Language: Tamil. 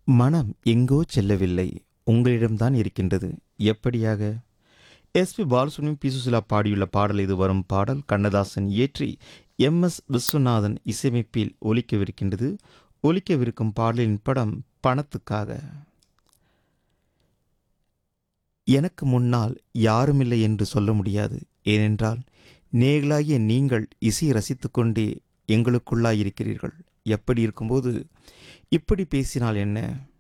மனம் எங்கோ செல்லவில்லை உங்களிடம்தான் இருக்கின்றது எப்படியாக எஸ்பி பாலசுப்ரமணியம் பி சுசிலா பாடியுள்ள பாடல் இது வரும் பாடல் கண்ணதாசன் இயற்றி எம் எஸ் விஸ்வநாதன் இசையமைப்பில் ஒலிக்கவிருக்கின்றது ஒலிக்கவிருக்கும் பாடலின் படம் பணத்துக்காக எனக்கு முன்னால் யாருமில்லை என்று சொல்ல முடியாது ஏனென்றால் நேர்களாகிய நீங்கள் இசையை ரசித்துக்கொண்டே எங்களுக்குள்ளாயிருக்கிறீர்கள் எப்படி இருக்கும்போது இப்படி பேசினால் என்ன